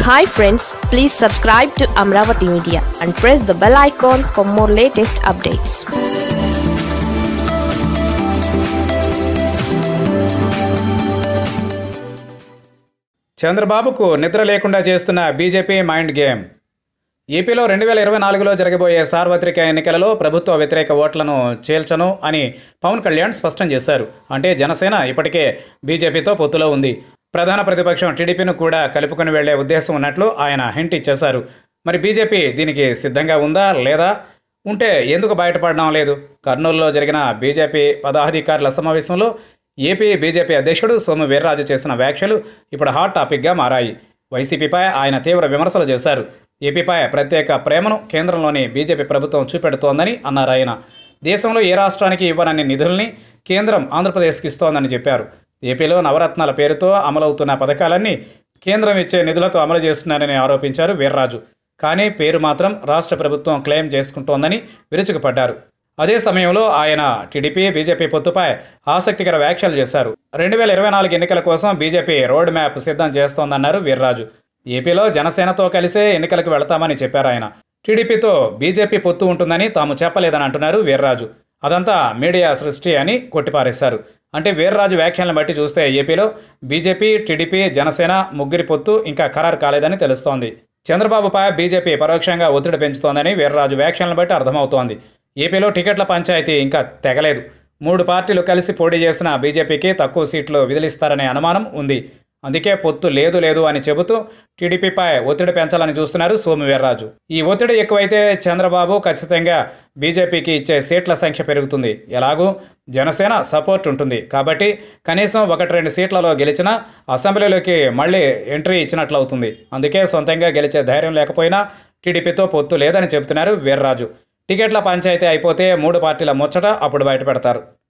hi friends please subscribe to Amaravati media and press the bell icon for more latest updates చంద్రబాబుకు నిద్ర లేకుండా చేస్తున్న BJP mind game ఏపీలో రెండు వేల ఇరవై నాలుగులో జరగబోయే సార్వత్రిక ఎన్నికలలో ప్రభుత్వ వ్యతిరేక ఓట్లను చేల్చను అని పవన్ కళ్యాణ్ స్పష్టం చేశారు అంటే జనసేన ఇప్పటికే బీజేపీతో పొత్తులో ఉంది ప్రధాన ప్రతిపక్షం టీడీపీని కూడా కలుపుకొని వెళ్లే ఉద్దేశం ఉన్నట్లు ఆయన హింట్ ఇచ్చేశారు మరి బీజేపీ దీనికి సిద్ధంగా ఉందా లేదా ఉంటే ఎందుకు బయటపడడం లేదు కర్నూలులో జరిగిన బీజేపీ పదాధికారుల సమావేశంలో ఏపీ బీజేపీ అధ్యక్షుడు సోము వీర్రాజు చేసిన వ్యాఖ్యలు ఇప్పుడు హాట్ టాపిక్గా మారాయి వైసీపీపై ఆయన తీవ్ర విమర్శలు చేశారు ఏపీపై ప్రత్యేక ప్రేమను కేంద్రంలోని బీజేపీ ప్రభుత్వం చూపెడుతోందని అన్నారు ఆయన దేశంలో ఏ రాష్ట్రానికి ఇవ్వనన్ని నిధుల్ని కేంద్రం ఆంధ్రప్రదేశ్కి ఇస్తోందని చెప్పారు ఏపీలో నవరత్నాల పేరుతో అమలవుతున్న పథకాలన్నీ కేంద్రం ఇచ్చే నిధులతో అమలు చేస్తున్నారని ఆరోపించారు వీర్రాజు కానీ పేరు మాత్రం రాష్ట్ర ప్రభుత్వం క్లెయిమ్ చేసుకుంటోందని విరుచుకుపడ్డారు అదే సమయంలో ఆయన టీడీపీ బీజేపీ పొత్తుపై ఆసక్తికర వ్యాఖ్యలు చేశారు రెండు వేల ఇరవై నాలుగు ఎన్నికల కోసం బీజేపీ రోడ్ మ్యాప్ సిద్ధం చేస్తోందన్నారు వీర్రాజు ఏపీలో జనసేనతో కలిసే ఎన్నికలకు వెళతామని చెప్పారు ఆయన టీడీపీతో బీజేపీ పొత్తు ఉంటుందని తాము చెప్పలేదని అంటున్నారు వీర్రాజు అదంతా మీడియా సృష్టి అని కొట్టిపారేశారు అంటే వీర్రాజు వ్యాఖ్యలను బట్టి చూస్తే ఏపీలో బీజేపీ టీడీపీ జనసేన ముగ్గురి పొత్తు ఇంకా ఖరారు కాలేదని తెలుస్తోంది చంద్రబాబుపై బీజేపీ పరోక్షంగా ఒత్తిడి పెంచుతోందని వీర్రాజు వ్యాఖ్యలను బట్టి అర్థమవుతోంది ఏపీలో టికెట్ల పంచాయతీ ఇంకా తెగలేదు మూడు పార్టీలు కలిసి పోటీ చేసిన బీజేపీకి తక్కువ సీట్లు విదిలిస్తారనే అనుమానం ఉంది అందుకే పొత్తు లేదు లేదు అని చెబుతూ టీడీపీపై ఒత్తిడి పెంచాలని చూస్తున్నారు సోము వీర్రాజు ఈ ఒత్తిడి ఎక్కువైతే చంద్రబాబు ఖచ్చితంగా బీజేపీకి ఇచ్చే సీట్ల సంఖ్య పెరుగుతుంది ఎలాగూ జనసేన సపోర్ట్ ఉంటుంది కాబట్టి కనీసం ఒకటి రెండు సీట్లలో గెలిచినా అసెంబ్లీలోకి మళ్ళీ ఎంట్రీ ఇచ్చినట్లు అవుతుంది అందుకే సొంతంగా గెలిచే ధైర్యం లేకపోయినా టీడీపీతో పొత్తు లేదని చెబుతున్నారు వీర్రాజు టికెట్ల పంచాయతీ అయిపోతే మూడు పార్టీల ముచ్చట అప్పుడు బయటపెడతారు